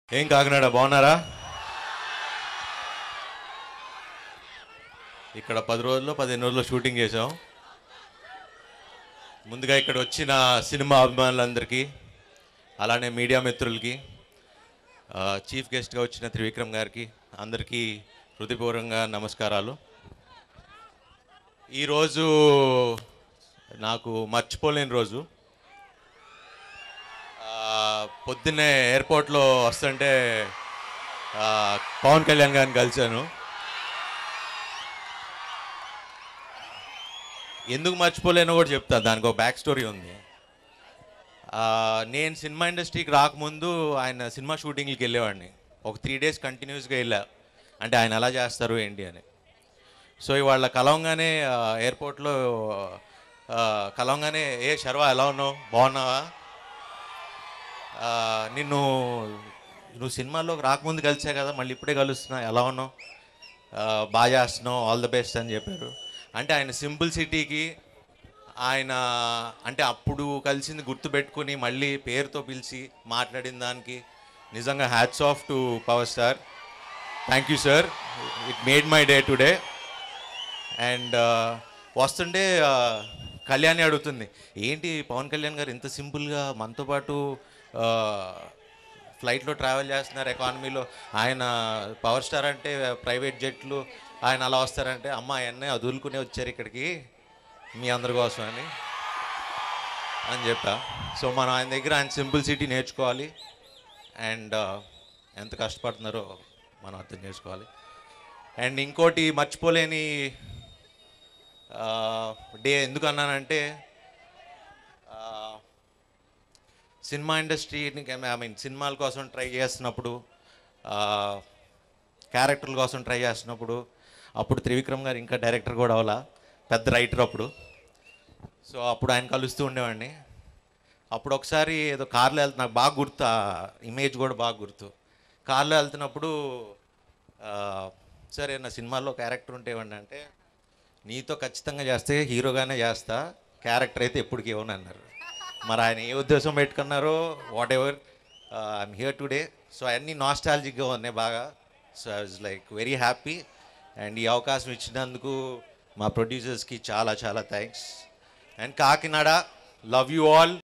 ఏం కాకినాడ బాగున్నారా ఇక్కడ పది రోజుల్లో పదిహేను రోజుల్లో షూటింగ్ చేసాం ముందుగా ఇక్కడ వచ్చిన సినిమా అభిమానులందరికీ అలానే మీడియా మిత్రులకి ఆ, చీఫ్ గెస్ట్గా వచ్చిన త్రివిక్రమ్ గారికి అందరికీ హృదయపూర్వకంగా నమస్కారాలు ఈరోజు నాకు మర్చిపోలేని రోజు ఆ, పొద్దున్నే ఎయిర్పోర్ట్లో వస్తుంటే ఆ, పవన్ కళ్యాణ్ గారిని కలిశాను ఎందుకు మర్చిపోలేనో కూడా చెప్తా దానికి ఒక బ్యాక్ స్టోరీ ఉంది ఆ, నేను సినిమా ఇండస్ట్రీకి రాకముందు ఆయన సినిమా షూటింగ్కి వెళ్ళేవాడిని ఒక త్రీ డేస్ కంటిన్యూస్గా వెళ్ళా అంటే ఆయన ఎలా చేస్తారు ఏంటి అని సో ఇవాళ కలవంగానే ఆ, ఎయిర్పోర్ట్లో ఆ, కలవంగానే ఏ శర్వా ఎలా ఉన్నావు బాగున్నావా ఆ, నిన్ను నువ్వు సినిమాలోకి రాకముందు కలిసా కదా మళ్ళీ ఇప్పుడే కలుస్తున్నా ఎలా ఉన్నావు ఆ, బాగా చేస్తున్నావు ఆల్ ద బెస్ట్ అని చెప్పారు అంటే ఆయన సింపుల్ సిటీకి ఆయన అంటే అప్పుడు కలిసింది గుర్తుపెట్టుకుని మళ్ళీ పేరుతో పిలిచి మాట్లాడిన దానికి నిజంగా hats off to power star thank you sir it made my day today and వస్తుంటే ఆ, కళ్యాణి అడుగుతుంది ఏంటి పవన్ కళ్యాణ్ గారు ఇంత సింపుల్గా మనతో పాటు ఫ్లైట్లో ట్రావెల్ చేస్తున్నారు ఎకానమీలో ఆయన పవర్ స్టార్ అంటే ప్రైవేట్ జెట్లు ఆయన అలా వస్తారంటే అమ్మ అవన్నీ వదులుకునే వచ్చారు ఇక్కడికి మీ అందరి కోసం అని అని చెప్పా సో మనం ఆయన దగ్గర ఆయన సింపుల్ సిటీ నేర్చుకోవాలి అండ్ ఎంత కష్టపడుతున్నారో మనం అర్థం చేసుకోవాలి అండ్ ఇంకోటి మర్చిపోలేని డే ఎందుకు అన్నానంటే ఆ, సినిమా ఇండస్ట్రీని ఐ మీన్ సినిమాల కోసం ట్రై చేస్తున్నప్పుడు ఆ, క్యారెక్టర్ల కోసం ట్రై చేస్తున్నప్పుడు అప్పుడు త్రివిక్రమ్ గారు ఇంకా డైరెక్టర్ కూడా అవలా పెద్ద రైటర్ అప్పుడు సో అప్పుడు ఆయన కలుస్తూ ఉండేవాడిని అప్పుడు ఒకసారి ఏదో కార్లో వెళ్తున్నా నాకు బాగా గుర్తు ఆ ఇమేజ్ కూడా బాగా గుర్తు కార్లో వెళ్తున్నప్పుడు ఆ, సరే నా సినిమాలో క్యారెక్టర్ ఉంటే ఇవ్వండి అంటే నీతో ఖచ్చితంగా చేస్తే హీరోగానే చేస్తా క్యారెక్టర్ అయితే ఎప్పటికీ ఇవ్వను అన్నారు మరి ఆయన ఏ ఉద్దేశం పెట్టుకున్నారో whatever I'm here today so అన్నీ నాస్టాలజిక్గా ఉన్నాయి బాగా so I was like very happy and ఈ అవకాశం ఇచ్చినందుకు మా ప్రొడ్యూసర్స్కి చాలా చాలా thanks and Kakinada love you all